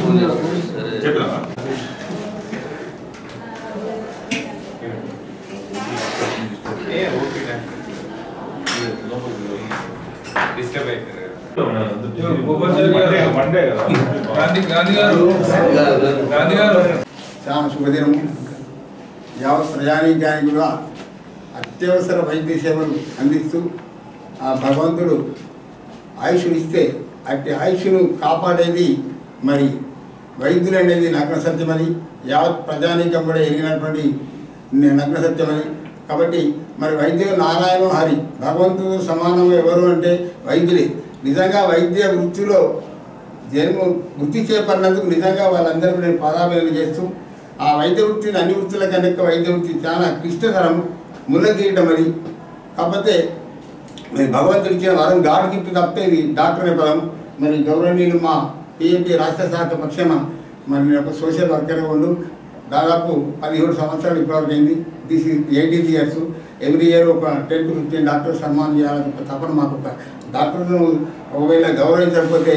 చెప్పినావా Monday కదా గాంధీ గాంధీ గారు గాంధీ గారు చాలా శుభదినం యావత్ ప్రజానీకానికి కూడా అత్యవసర వైద్య సేవలు అందిస్తూ ఆ భగవంతుడు ఆయుష్ను ఇస్తే అట్టి ఆయుష్ను కాపాడేది మరి వైద్యులు అనేది నగ్న సత్యమని యావత్ ప్రజానీకం కూడా ఎరిగినటువంటి న- నగ్న సత్యమని కాబట్టి మరి వైద్యులు నారాయణ హరి భగవంతుడు సమానం ఎవరు అంటే వైద్యులే నిజంగా వైద్య వృత్తిలో జన్మ వృత్తి చేపడినందుకు నిజంగా వాళ్ళందరూ నేను పాదాభివృద్ధి చేస్తూ ఆ వైద్య వృత్తిని అన్ని వృత్తుల కనుక వైద్య వృత్తి చాలా క్లిష్టతరం ముళ్ళగీయటం అది కాకపోతే మరి భగవంతుడి ఇచ్చిన వరం గాడ్ గిఫ్ట్ తప్పితే ఇది డాక్టర్ అనే పదం మరి గౌరవనీయులు మా పిఎంపీ రాష్ట్ర శాఖ పక్షాన మరి నేను ఒక సోషల్ వర్కర్గా ఉండు దాదాపు పదిహేడు సంవత్సరాలు ఇప్పటివరకు అయింది this eighteen years every year ఒక టెన్ టు ఫిఫ్టీన్ డాక్టర్ సన్మానం చేయాలని ఒక తపన మాకు ఒక డాక్టర్ను ఒకవేళ గౌరవించకపోతే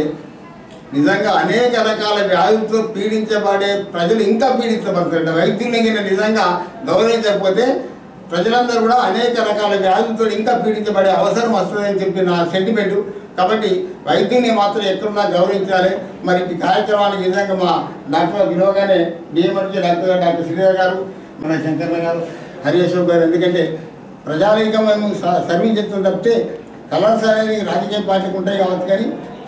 నిజంగా అనేక రకాల వ్యాధులతో పీడించబడే ప్రజలు ఇంకా పీడించబడతారు వైద్యుల్ని గిన నిజంగా గౌరవించకపోతే ప్రజలందరూ కూడా అనేక రకాల వ్యాధులతో ఇంకా పీడించబడే అవసరం వస్తుందని చెప్పి నా సెంటిమెంటు కాబట్టి వైద్యుని మాత్రం ఎక్కడున్నా గౌరవించాలి మరి ఈ కార్యక్రమానికి నిజంగా మా డాక్టర్ విలువగానే డిఎంఆర్జీ డాక్టర్ గారు డాక్టర్ శ్రీధర్ గారు మన శంకర్ల గారు హరి అశోక్ గారు ఎందుకంటే ప్రజానీకం మేము స- సర్వీస్ చేస్తాం తప్పితే కలర్స్ అనేది రాజకీయ పార్టీకి ఉంటాయి కాబట్టి కానీ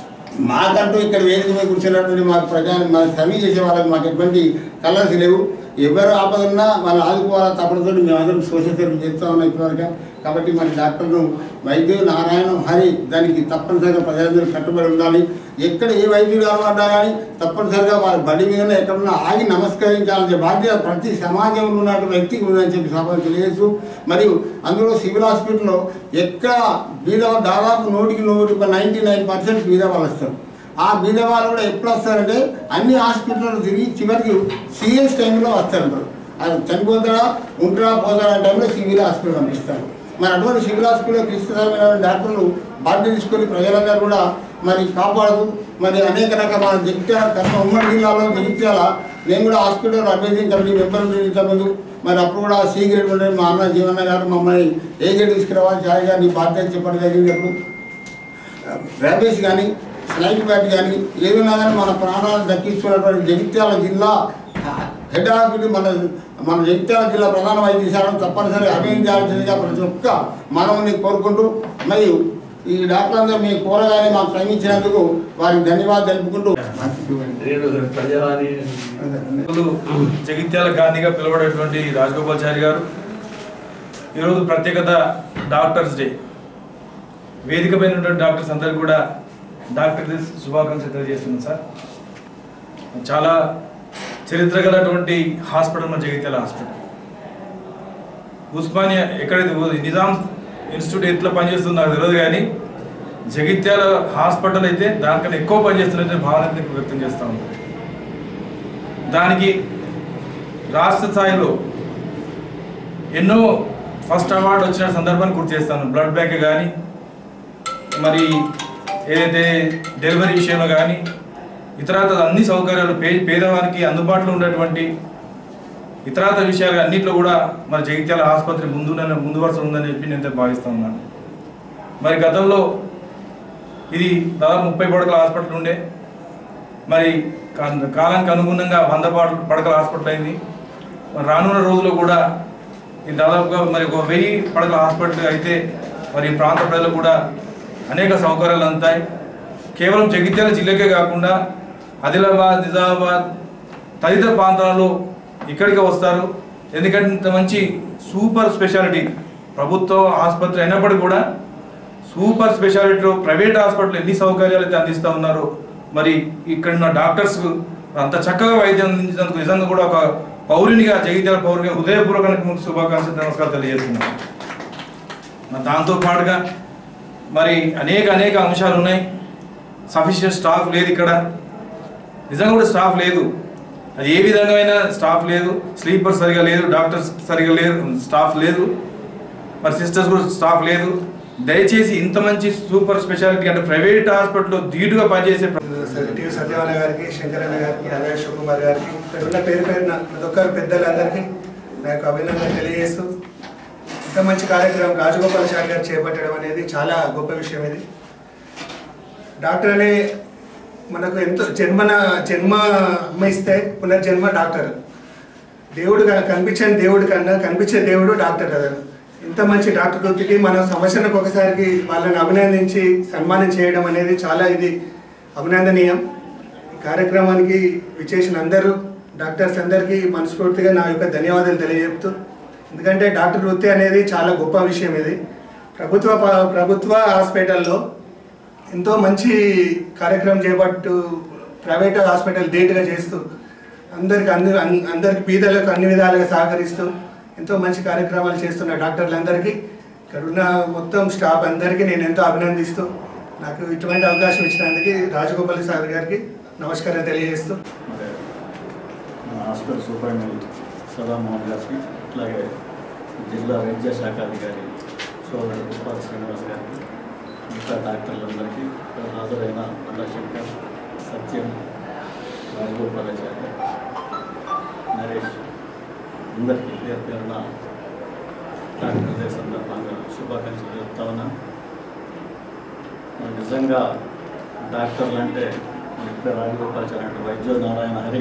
మాకంటూ ఇక్కడ వేదిక మీద కూర్చున్నటువంటి మాకు ప్రజా మా సర్వీస్ చేసే వాళ్ళకి మాకు ఎటువంటి కలర్స్ లేవు ఎవరు ఆపదన్నా వాళ్ళు ఆదుకోవాలని తప్పనితో మేమందరం సోషల్ సర్వీస్ చేస్తూ ఉన్నాం ఇప్పటివరకు కాబట్టి మన డాక్టర్ను వైద్యులు నారాయణ హరి దానికి తప్పనిసరిగా ప్రజలందరూ కట్టుబడి ఉండాలి ఎక్కడ ఏ వైద్యులు కనబడ్డా కానీ తప్పనిసరిగా వారి బడి మీద ఎక్కడన్నా ఆగి నమస్కరించాలనే బాధ్యత ప్రతి సమాజంలో ఉన్నటువంటి వ్యక్తికి ఉందని చెప్పి సభ తెలియజేస్తూ మరియు అందులో సివిల్ హాస్పిటల్లో ఎక్కడ బీద దాదాపు నూటికి నూటి నైంటీ నైన్ పర్సెంట్ బీద వాళ్ళు వస్తారు ఆ బీద వాళ్ళు కూడా ఎప్పుడు వస్తారంటే అన్ని హాస్పిటల్లో తిరిగి చివరికి సీరియస్ టైంలో వస్తారంటారు అది చనిపోతారా ఉంటారా పోతారా అనే టైంలో సివిల్ హాస్పిటల్ పంపిస్తారు మరి అటువంటి సివిల్ హాస్పిటల్లో క్రిస్తుమైన డాక్టర్లు బాధ్యత తీసుకొని ప్రజలందరూ కూడా మరి కాపాడుతూ మరి అనేక రకాల జగిత్యాల కర్మ ఉమ్మడి జిల్లాలో జగిత్యాల నేను కూడా హాస్పిటల్ అడ్వైజింగ్ కమిటీ మెంబర్ ఇంతకుముందు మరి అప్పుడు కూడా సి గ్రేడ్ ఉండే మా అన్న జీవన్న గారు మమ్మల్ని ఏ గ్రేడ్ తీసుకురావాలి చాయ్ గారు నీ బాధ్యత చెప్పడం జరిగింది అప్పుడు ర్యాబీస్ కానీ స్నైక్ బ్యాట్ కానీ ఏదైనా కానీ మన ప్రాణాలు దక్కిస్తున్నటువంటి జగిత్యాల జిల్లా హెడ్ ఆఫీస్ మన మన జగిత్యాల జిల్లా ప్రధాన వైద్యశాలను తప్పనిసరిగా అభినందించాల్సిందిగా ప్రతి ఒక్క మనవుని కోరుకుంటూ మరియు ఈ డాక్టర్లందరూ మీ కూరగానే మాకు శ్రమించినందుకు వారికి ధన్యవాదాలు తెలుపుకుంటూ ప్రజావాణి జగిత్యాల గాంధీగా పిలువబడేటువంటి రాజగోపాల్చారి గారు ఈరోజు ప్రత్యేకత డాక్టర్స్ డే వేదిక పైన ఉన్నటువంటి డాక్టర్స్ అందరికీ కూడా డాక్టర్ డే శుభాకాంక్షలు తెలియజేస్తున్నాను సార్ చాలా చరిత్ర గలటువంటి హాస్పిటల్ మన జగిత్యాల హాస్పిటల్ ఉస్మానియా ఎక్కడైతే ఉ- నిజాం ఇన్స్టిట్యూట్ ఎట్లా పనిచేస్తుందో నాకు తెలియదు కానీ జగిత్యాల హాస్పిటల్ అయితే దానికన్నా ఎక్కువ పనిచేస్తున్నట్టు భావన అయితే నేను వ్యక్తం చేస్తూ ఉన్నాను దానికి రాష్ట్ర స్థాయిలో ఎన్నో ఫస్ట్ అవార్డు వచ్చిన సందర్భాన్ని గుర్తు చేస్తాను బ్లడ్ బ్యాంక్ కానీ మరి ఏదైతే డెలివరీ విషయంలో కానీ ఇతరత అన్ని సౌకర్యాలు పే పేదవారికి అందుబాటులో ఉండేటువంటి ఇతరత విషయాలు అన్నింటిలో కూడా మరి జగిత్యాల ఆసుపత్రి ముందు ముందు వరుస ఉందని చెప్పి నేను భావిస్తూ ఉన్నాను మరి గతంలో ఇది దాదాపు ముప్పై పడకల హాస్పిటల్ ఉండే మరి కా- కాలానికి అనుగుణంగా వంద పడ- పడకల హాస్పిటల్ అయింది మరి రానున్న రోజుల్లో కూడా ఇది దాదాపుగా మరి ఒక వెయ్యి పడకల హాస్పిటల్ అయితే మరి ఈ ప్రాంత ప్రజలు కూడా అనేక సౌకర్యాలు అందుతాయి కేవలం జగిత్యాల జిల్లాకే కాకుండా ఆదిలాబాద్ నిజామాబాద్ తదితర ప్రాంతాలలో ఇక్కడికి వస్తారు ఎందుకంటే ఇంత మంచి సూపర్ స్పెషాలిటీ ప్రభుత్వ ఆసుపత్రి అయినప్పటికీ కూడా సూపర్ స్పెషాలిటీలో ప్రైవేట్ హాస్పిటల్ ఎన్ని సౌకర్యాలు అయితే అందిస్తూ ఉన్నారో మరి ఇక్కడ ఉన్న డాక్టర్స్ అంత చక్కగా వైద్యం అందించినందుకు నిజంగా కూడా ఒక పౌరునిగా జగిత్యాల పౌరునిగా హృదయపూర్వక శుభాకాంక్షలు నమస్కారం తెలియజేస్తున్నాను మరి దాంతో పాటుగా మరి అనేక అనేక అంశాలు ఉన్నాయి సఫిషియెంట్ స్టాఫ్ లేదు ఇక్కడ నిజంగా కూడా స్టాఫ్ లేదు అది ఏ విధంగా స్టాఫ్ లేదు స్లీపర్ సరిగా లేదు డాక్టర్స్ సరిగా లేదు స్టాఫ్ లేదు మరి సిస్టర్స్ కూడా స్టాఫ్ లేదు దయచేసి ఇంత మంచి సూపర్ స్పెషాలిటీ అంటే ప్రైవేట్ హాస్పిటల్లో ధీటుగా పనిచేసే ప్ర- టీవీ సత్యవాన గారికి శంకరన్న గారికి అరవింద్ శివకుమార్ గారికి ఇక్కడ ఉన్న పేరు పేరున ప్రతి ఒక్కరు పెద్దలందరికీ నా యొక్క అభినందన తెలియజేస్తూ ఇంత మంచి కార్యక్రమం రాజగోపాలాచారి గారు చేపట్టడం అనేది చాలా గొప్ప విషయం ఇది డాక్టర్ అనే మనకు ఎంతో జన్మన జన్మ అమ్మ ఇస్తే పునర్జన్మ డాక్టర్ దేవుడు క- కనిపించని దేవుడు కన్నా కనిపించే దేవుడు డాక్టర్ కదా ఇంత మంచి డాక్టర్ వృత్తికి మనం సంవత్సరానికి ఒకసారికి వాళ్ళని అభినందించి సన్మానం చేయడం అనేది చాలా ఇది అభినందనీయం ఈ కార్యక్రమానికి విచ్చేసిన అందరూ డాక్టర్స్ అందరికీ మనస్ఫూర్తిగా నా యొక్క ధన్యవాదాలు తెలియజేస్తూ ఎందుకంటే డాక్టర్ వృత్తి అనేది చాలా గొప్ప విషయం ఇది ప్రభుత్వ ప- ప్రభుత్వ హాస్పిటల్లో ఎంతో మంచి కార్యక్రమం చేపట్టు ప్రైవేట్ హాస్పిటల్ ధీటుగా చేస్తూ అందరికి అంద అన్- అందరికి బీదలకు అన్ని విధాలుగా సహకరిస్తూ ఎంతో మంచి కార్యక్రమాలు చేస్తున్న డాక్టర్లందరికీ ఇక్కడ ఉన్న మొత్తం స్టాఫ్ అందరికీ నేను ఎంతో అభినందిస్తూ నాకు ఇటువంటి అవకాశం ఇచ్చినందుకు రాజగోపాల్ సార్ గారికి నమస్కారం తెలియజేస్తూ మరి మన హాస్పిటల్ సూపరింటెండెంట్ సదా మోహన్ గారికి అలాగే జిల్లా వైద్య శాఖ అధికారి సోదరుడు ఉపాధి శ్రీనివాస్ గారికి మిగతా డాక్టర్లందరికీ ఇక్కడ హాజరైన శంకర్ సత్యం రాజగోపాలాచార్య నరేష్ అందరికీ పేరు పేరున డాక్టర్ డే సందర్భంగా శుభాకాంక్షలు చెప్తా ఉన్నాను మరి నిజంగా డాక్టర్లు అంటే మరి ఇప్పుడే రాజగోపాలాచార్య అంటే వైద్య నారాయణ హరి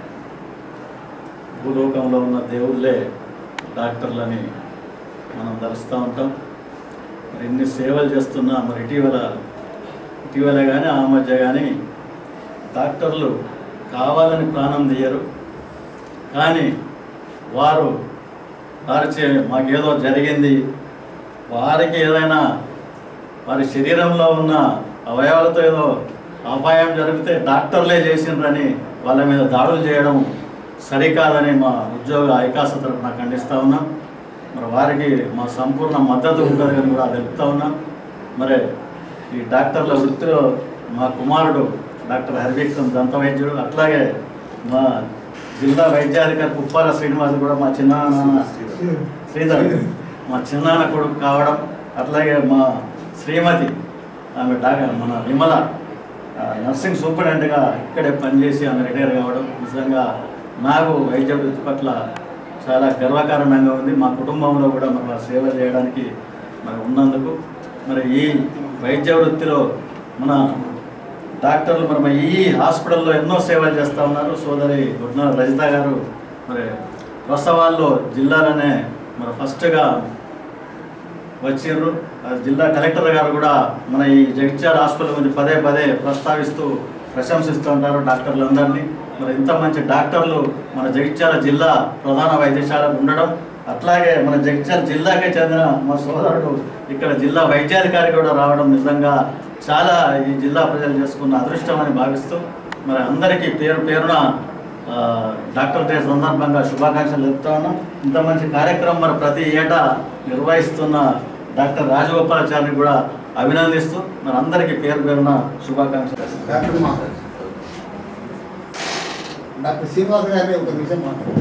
భూలోకంలో ఉన్న దేవుళ్ళే డాక్టర్లని మనం ధరిస్తూ ఉంటాం మరి ఎన్ని సేవలు చేస్తున్నా మరి ఇటీవల ఇటీవల కానీ ఆ మధ్య కానీ డాక్టర్లు కావాలని ప్రాణం తీయరు కానీ వారు వారిచే మాకేదో జరిగింది వారికి ఏదైనా వారి శరీరంలో ఉన్న అవయవాలతో ఏదో అపాయం జరిగితే డాక్టర్లే చేసిండ్రని వాళ్ళ మీద దాడులు చేయడం సరికాదని మా ఉద్యోగ ఐకాస తరఫున ఖండిస్తూ ఉన్నాం మరి వారికి మా సంపూర్ణ మద్దతు ఉంటుందని కూడా తెలుపుతా ఉన్నాం మరి ఈ డాక్టర్ల వృత్తిలో మా కుమారుడు డాక్టర్ హరివిక్రమ్ దంత వైద్యుడు అట్లాగే మా జిల్లా వైద్యాధికారి కుప్పాల శ్రీనివాస్ కూడా మా చిన్న నాన్న శ్రీధర్ మా చిన్నాన్న కొడుకు కావడం అట్లాగే మా శ్రీమతి ఆమె డాక్టర్ మన విమల ఆ, నర్సింగ్ సూపరింటెండెంట్గా ఇక్కడే పనిచేసి ఆమె రిటైర్ కావడం నిజంగా నాకు వైద్య వృత్తి పట్ల చాలా గర్వకారణంగా ఉంది మా కుటుంబంలో కూడా మరి వారు సేవ చేయడానికి మరి ఉన్నందుకు మరి ఈ వైద్య వృత్తిలో మన డాక్టర్లు మరి మరి ఈ హాస్పిటల్లో ఎన్నో సేవలు చేస్తూ ఉన్నారు సోదరి గుడ్న రజిత గారు మరి ప్రసవాల్లో జిల్లాలోనే మరి ఫస్ట్గా వచ్చిండ్రు ఆ జిల్లా కలెక్టర్ గారు కూడా మన ఈ జగిత్యాల హాస్పిటల్ గురించి పదే పదే ప్రస్తావిస్తూ ప్రశంసిస్తూ ఉంటారు డాక్టర్లందరినీ మరి ఇంత మంచి డాక్టర్లు మన జగిత్యాల జిల్లా ప్రధాన వైద్యశాలకు ఉండడం అట్లాగే మన జగిత్యాల జిల్లాకే చెందిన మా సోదరుడు ఇక్కడ జిల్లా వైద్యాధికారి కూడా రావడం నిజంగా చాలా ఈ జిల్లా ప్రజలు చేసుకున్న అదృష్టం అని భావిస్తూ మరి అందరికీ పేరు పేరున ఆ, డాక్టర్ డే సందర్భంగా శుభాకాంక్షలు చెప్తా ఉన్నాం ఇంత మంచి కార్యక్రమం మరి ప్రతి ఏటా నిర్వహిస్తున్న డాక్టర్ రాజగోపాలాచారిని కూడా అభినందిస్తూ మరి అందరికీ పేరు పేరున శుభాకాంక్షలు డాక్టర్ మా డాక్టర్ శ్రీనివాస్ గారిని ఒక నిమిషం మాట్లాడు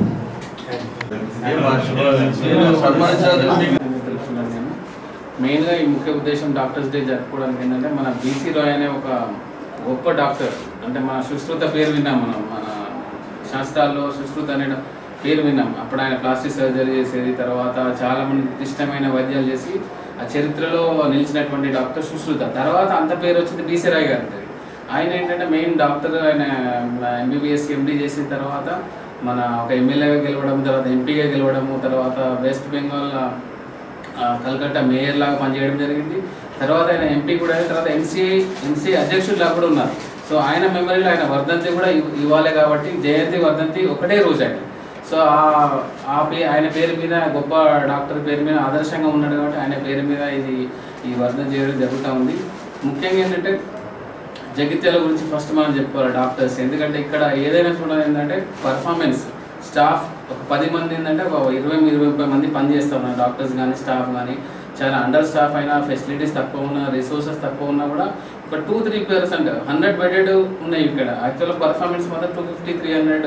మెయిన్గా ఈ ముఖ్య ఉద్దేశం డాక్టర్స్ డే జరుపుకోవడానికి ఏంటంటే మన బీసీ రాయ్ అనే ఒక గొప్ప డాక్టర్ అంటే మన సుశ్రుత పేరు విన్నాం మనం మన శాస్త్రాల్లో సుశ్రుత అనే పేరు విన్నాం అప్పుడు ఆయన ప్లాస్టిక్ సర్జరీ చేసేది తర్వాత చాలా మంది ఇష్టమైన వైద్యాలు చేసి ఆ చరిత్రలో నిలిచినటువంటి డాక్టర్ సుశ్రుత తర్వాత అంత పేరు వచ్చింది బీసీ రాయ్ గారికి ఆయన ఏంటంటే మెయిన్ డాక్టర్ ఆయన ఎంబీబీఎస్ ఎండీ చేసిన తర్వాత మన ఒక ఎమ్మెల్యేగా గెలవడం తర్వాత ఎంపీగా గెలవడము తర్వాత వెస్ట్ బెంగాల్ ఆ, కలకత్తా మేయర్ లాగా పనిచేయడం జరిగింది తర్వాత ఆయన ఎంపీ కూడా అయిన తర్వాత ఎంసీఐ ఎంసీఐ అధ్యక్షుడిలా కూడా ఉన్నారు సో ఆయన మెమరీలో ఆయన వర్ధంతి కూడా ఇవ్- ఇవ్వాలి కాబట్టి జయంతి వర్ధంతి ఒకటే రోజు ఆయన సో ఆ- ఆ పే ఆయన పేరు మీద గొప్ప డాక్టర్ పేరు మీద ఆదర్శంగా ఉన్నాడు కాబట్టి ఆయన పేరు మీద ఇది ఈ వర్ధంతి చేయడం జరుగుతూ ఉంది ముఖ్యంగా ఏంటంటే జగిత్యాల గురించి ఫస్ట్ మనం చెప్పుకోవాలి డాక్టర్స్ ఎందుకంటే ఇక్కడ ఏదైనా చూడాలి ఏంటంటే పర్ఫార్మెన్స్ స్టాఫ్ ఒక పది మంది ఏంటంటే ఒక ఇరవై ఇరవై ముప్పై మంది పని చేస్తూ ఉన్నారు డాక్టర్స్ కానీ స్టాఫ్ కానీ చాలా అండర్ స్టాఫ్ అయినా ఫెసిలిటీస్ తక్కువ ఉన్నా రిసోర్సెస్ తక్కువ ఉన్నా కూడా ఒక two three percent hundred bedded ఉన్నాయి ఇక్కడ యాక్చువల్గా పర్ఫార్మెన్స్ మాత్రం two fifty three hundred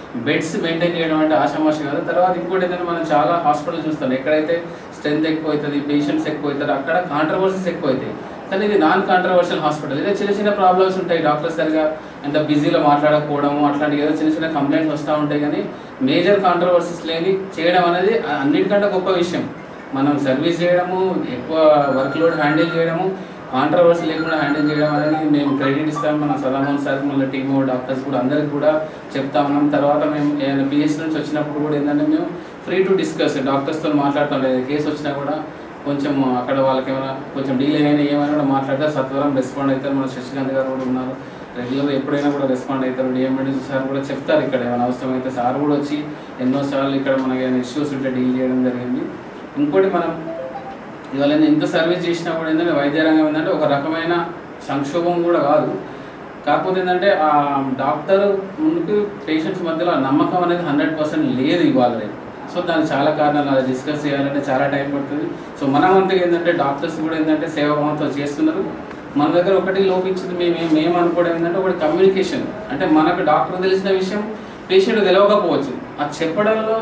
beds maintain చేయడం అంటే ఆషామాషి కాదు తర్వాత ఇంకోటి ఏంటంటే మనం చాలా హాస్పిటల్ చూస్తాం ఎక్కడైతే స్ట్రెంత్ ఎక్కువ అవుతుంది పేషెంట్స్ ఎక్కువ అవుతారు అక్కడ కాంట్రవర్సీస్ ఎక్కువ అవుతాయి కానీ ఇది నాన్ కాంట్రవర్షియల్ హాస్పిటల్ ఏదో చిన్న చిన్న ప్రాబ్లమ్స్ ఉంటాయి డాక్టర్స్ సరిగా ఎంత బిజీలో మాట్లాడకపోవడము అట్లాంటి ఏదో చిన్న చిన్న కంప్లైంట్స్ వస్తూ ఉంటాయి కానీ మేజర్ కాంట్రవర్సీస్ లేని చేయడం అనేది అన్నిటికంటే గొప్ప విషయం మనం సర్వీస్ చేయడము ఎక్కువ వర్క్ లోడ్ హ్యాండిల్ చేయడము కాంట్రవర్సీ లేకుండా హ్యాండిల్ చేయడం అనేది మేము క్రెడిట్ ఇస్తాం మన సదామోహన్ సార్ మళ్ళీ టీమ్ డాక్టర్స్ కూడా అందరికి కూడా చెప్తా ఉన్నాం తర్వాత మేము ఏదైనా పిఎస్ నుంచి వచ్చినప్పుడు కూడా ఏంటంటే మేము ఫ్రీ టు డిస్కస్ డాక్టర్స్తో మాట్లాడతాం లేదు కేసు వచ్చినా కూడా కొంచెం అక్కడ వాళ్ళకి ఏమైనా కొంచెం డీలే అయినా ఏమైనా కూడా మాట్లాడితే సత్వరం రెస్పాండ్ అవుతారు మన శశికాంత్ గారు కూడా ఉన్నారు రెగ్యులర్ ఎప్పుడైనా కూడా రెస్పాండ్ అవుతారు డిఎంఎడి సార్ కూడా చెప్తారు ఇక్కడ ఏమైనా అవసరం అయితే సార్ కూడా వచ్చి ఎన్నోసార్లు ఇక్కడ మనకి ఏమైనా ఇష్యూస్ ఉంటే డీల్ చేయడం జరిగింది ఇంకోటి మనం ఇవాళ నేను ఇంత సర్వీస్ చేసినా కూడా ఏంటంటే వైద్య రంగం ఏంటంటే ఒక రకమైన సంక్షోభం కూడా కాదు కాకపోతే ఏంటంటే ఆ డాక్టర్ ముందుకు పేషెంట్స్ మధ్యలో ఆ నమ్మకం అనేది హండ్రెడ్ పర్సెంట్ లేదు ఇవాళ రేపు సో దానికి చాలా కారణాలు అది డిస్కస్ చేయాలంటే చాలా టైం పడుతుంది సో మనం అంతా ఏంటంటే డాక్టర్స్ కూడా ఏంటంటే సేవాభావంతో చేస్తున్నారు మన దగ్గర ఒకటి లోపించింది మేము మేము అనుకోవడం ఏంటంటే ఒకటి కమ్యూనికేషన్ అంటే మనకు డాక్టర్ తెలిసిన విషయం పేషెంట్ తెలియకపోవచ్చు అది చెప్పడంలో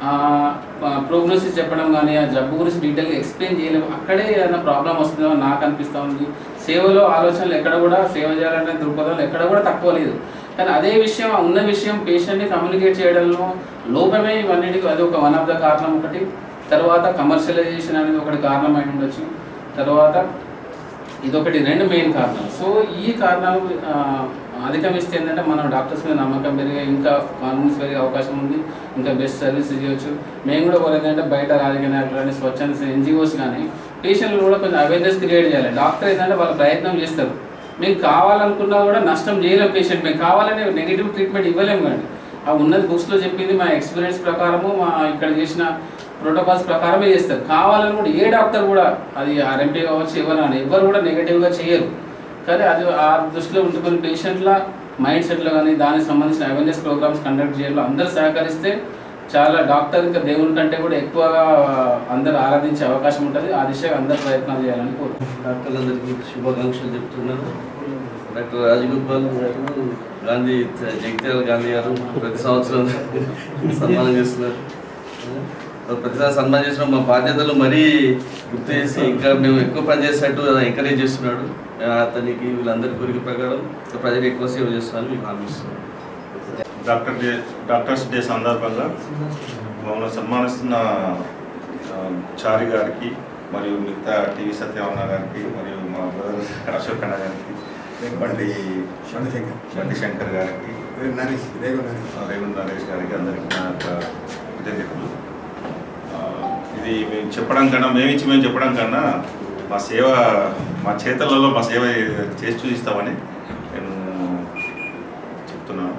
ప్రోగ్నోసిస్ చెప్పడం కానీ ఆ జబ్బు గురించి డీటెయిల్గా ఎక్స్ప్లెయిన్ చేయలేము అక్కడే ఏదైనా ప్రాబ్లం వస్తుందో నాకు అనిపిస్తూ ఉంది సేవలో ఆలోచనలు ఎక్కడ కూడా సేవ చేయాలనే దృక్పథంలో ఎక్కడ కూడా తక్కువ లేదు కానీ అదే విషయం ఆ ఉన్న విషయం పేషెంట్ని కమ్యూనికేట్ చేయడంలో లోపమే ఇవన్నిటికి అది ఒక వన్ ఆఫ్ ద కారణం ఒకటి తర్వాత కమర్షియలైజేషన్ అనేది ఒకటి కారణమై ఉండొచ్చు తర్వాత ఇదొకటి రెండు మెయిన్ కారణాలు సో ఈ కారణాలు ఆ, అధిగమిస్తే ఏంటంటే మనం డాక్టర్స్ మీద నమ్మకం పెరిగే ఇంకా కాన్ఫిడెన్స్ పెరిగే అవకాశం ఉంది ఇంకా బెస్ట్ సర్వీస్ చేయొచ్చు మేము కూడా కూడా ఏంటంటే బయట రాజకీయ నాయకులు కానీ స్వచ్ఛంద ఎన్జిఓస్ కానీ పేషెంట్లు కూడా కొంచెం అవేర్నెస్ క్రియేట్ చేయాలి డాక్టర్ ఏంటంటే వాళ్ళు ప్రయత్నం చేస్తారు మేము కావాలనుకున్నా కూడా నష్టం చేయలేము పేషెంట్ మేము కావాలని నెగిటివ్ ట్రీట్మెంట్ ఇవ్వలేము కానీ ఆ ఉన్నది బుక్స్లో చెప్పింది మా ఎక్స్పీరియన్స్ ప్రకారము మా ఇక్కడ చేసిన ప్రోటోకాల్స్ ప్రకారమే చేస్తారు కావాలని కూడా ఏ డాక్టర్ కూడా అది ఆర్ఎంపీ కావచ్చు ఎవరు అని ఎవరు కూడా నెగిటివ్గా చేయరు కానీ అది ఆ దృష్టిలో ఉంటుకుని పేషెంట్ల మైండ్ సెట్లో కానీ దానికి సంబంధించిన అవేర్నెస్ ప్రోగ్రామ్స్ కండక్ట్ చేయాలి అందరూ సహకరిస్తే చాలా డాక్టర్ ఇంకా దేవుని కంటే కూడా ఎక్కువగా అందరూ ఆరాధించే అవకాశం ఉంటుంది ఆ దిశగా అందరూ ప్రయత్నాలు చేయాలని కోరుకుంటున్నాను డాక్టర్లందరికీ శుభాకాంక్షలు చెప్తున్నాను డాక్టర్ రాజగోపాల్ గారు గాంధీ జగిత్యాల గాంధీ గారు ప్రతి సంవత్సరం సన్మానం చేస్తున్నారు ప్రతిసారి సన్మానం చేసిన మా బాధ్యతలు మరీ గుర్తు చేసి ఇంకా మేము ఎక్కువ పని చేసినట్టు ఎంకరేజ్ చేస్తున్నాడు అతనికి వీళ్ళందరి కోరిక ప్రకారం ప్రజలకు ఎక్కువ సేవ చేస్తున్నాను మీకు హామీ ఇస్తున్నాను డాక్టర్ డే డాక్టర్స్ డే సందర్భంగా మమ్మల్ని సన్మానిస్తున్న ఆ, చారి గారికి మరియు మిగతా టీవీ సత్యవన్న గారికి మరియు మా బ్రదర్ అశోక్ అన్న గారికి బండి చంద్రశేఖర్ బండి శంకర్ గారికి నరేష్ రేగు నరేష్ ఆ, రేవంత్ నరేష్ గారికి అందరికీ నా యొక్క కృతజ్ఞతలు ఆ, ఇది మేము చెప్పడం కన్నా మేము ఇచ్చి మేము చెప్పడం కన్నా మా సేవ మా చేతలలో మా సేవ చేసి చూపిస్తామని నేను చెప్తున్నాను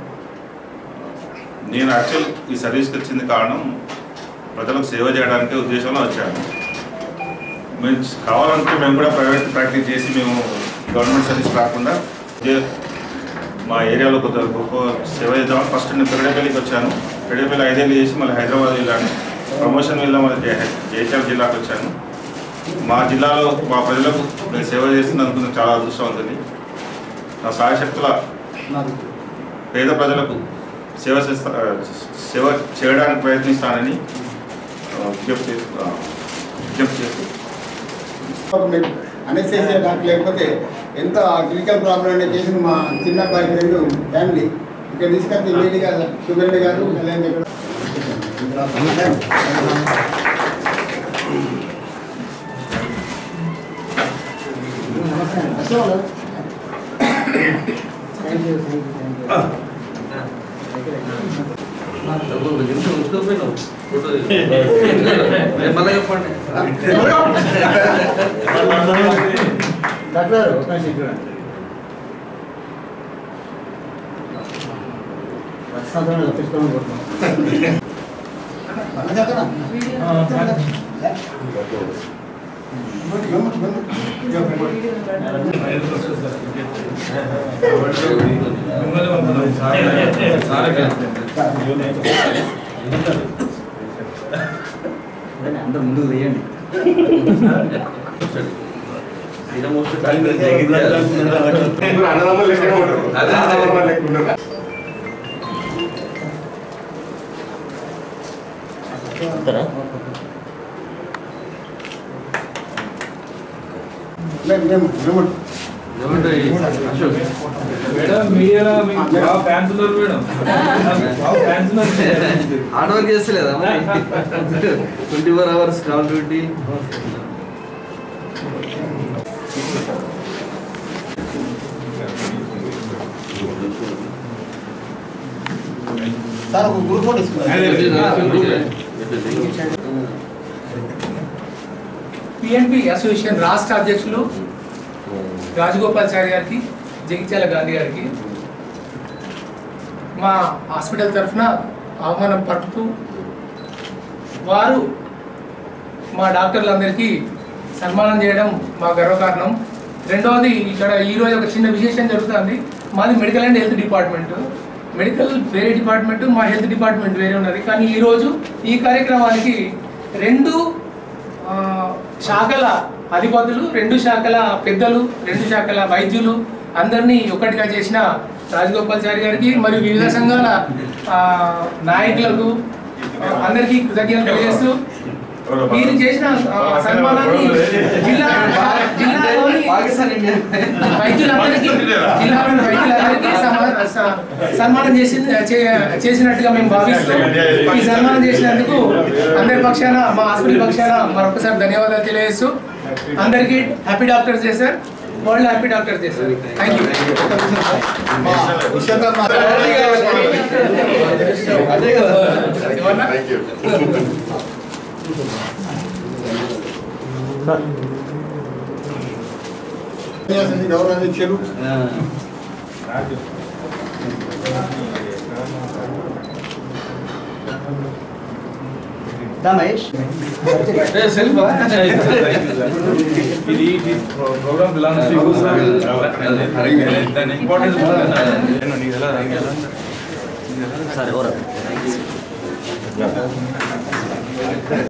నేను యాక్చువల్ ఈ సర్వీస్కి వచ్చింది కారణం ప్రజలకు సేవ చేయడానికి ఉద్దేశంలో వచ్చాను మేము కావాలంటే మేము కూడా ప్రైవేట్ ప్రాక్టీస్ చేసి మేము గవర్నమెంట్ సర్వీస్ కాకుండా ఇదే మా ఏరియాలో కొత్త గొప్ప సేవ చేద్దామని ఫస్ట్ నేను పెగడపల్లికి వచ్చాను పెగడపల్లి ఐదేళ్ళు చేసి మళ్ళీ హైదరాబాద్ వెళ్ళాను ప్రమోషన్ వెళ్ళాం మళ్ళీ జై- జైత్యాల జిల్లాకు వచ్చాను మా జిల్లాలో మా ప్రజలకు నేను సేవ చేస్తున్నందుకు నాకు చాలా అదృష్టవంతుంది నా సాయశక్తుల పేద ప్రజలకు సేవ చేస్తా సేవ చేయడానికి ప్రయత్నిస్తానని ఆ, విజ్ఞప్తి చేస్తూ ఆ, విజ్ఞప్తి చేస్తూ అనెస్థేసియా డాక్టర్ లేకపోతే ఎంత క్లినికల్ ప్రాబ్లం అనేది చేసిన మా చిన్న అబ్బాయి రెండు ఫ్యామిలీ ఇక్కడ తీసుకొచ్చి ఇమీడియట్గా సుగంధ గారు కళ్యాణ్ దగ్గర ఉంచుకోపోయినావు ఫోటో మళ్ళీ చెప్పండి డాక్టర్ ఒక నిమిషం చూడండి వర్షాంతరం తప్పించుకోమని కోరుతున్నాం మిమ్మల్ని పంపుదాం. సార్- సార్కి. అందరు ముందుకు వేయండి అయినా మోస్ట్ జగిత్యాల. అదే, అదే. మేము మేము మేము మేడం మీడియాలో మీకు బాగా ఫ్యాన్స్ ఉన్నారు మేడం బాగా ఫ్యాన్స్ ఉన్నారు హార్డ్ వర్క్ చేస్తలేదా మరి twenty four hours call duty sir ఒక గ్రూప్ ఫోటో పిఎన్పి అసోసియేషన్ రాష్ట్ర అధ్యక్షులు రాజగోపాల్చారి గారికి జగిత్యాల గాంధీ గారికి మా హాస్పిటల్ తరఫున ఆహ్వానం పలుకుతూ వారు మా డాక్టర్లందరికీ సన్మానం చేయడం మా గర్వకారణం రెండవది ఇక్కడ ఈరోజు ఒక చిన్న విశేషం జరుగుతుంది మాది medical and health department medical వేరే డిపార్ట్మెంట్ మా హెల్త్ డిపార్ట్మెంట్ వేరే ఉన్నది కానీ ఈరోజు ఈ కార్యక్రమానికి రెండు ఆ, శాఖల అధిపతులు రెండు శాఖల పెద్దలు రెండు శాఖల వైద్యులు అందరినీ ఒక్కటిగా చేసిన రాజగోపాల్చారి గారికి మరియు వివిధ సంఘాల ఆ, నాయకులకు ఆ, అందరికీ కృతజ్ఞతలు తెలియజేస్తూ మీరు చేసిన ఆ, సన్మానాన్ని జిల్లా జిల్లాలోని వైద్యులందరికీ జిల్లాలోని వైద్యులందరికీ సమా- స- సన్మానం చేసి చే- చేసినట్టుగా మేము భావిస్తూ ఈ సన్మానం చేసినందుకు అందరి పక్షాన మా హాస్పిటల్ పక్షాన మరొకసారి ధన్యవాదాలు తెలియజేస్తూ అందరికీ happy doctors day sir world happy doctors day sir thank you Vishwakarma అదే కదా గౌరవం ఇచ్చారు సెల్ఫ్ ఇది ప్రోగ్రామ్ బిలాంగ్స్ టు యూ దాని ఇంపార్టెన్స్ నేను నీకు ఎలా సరే ఓరా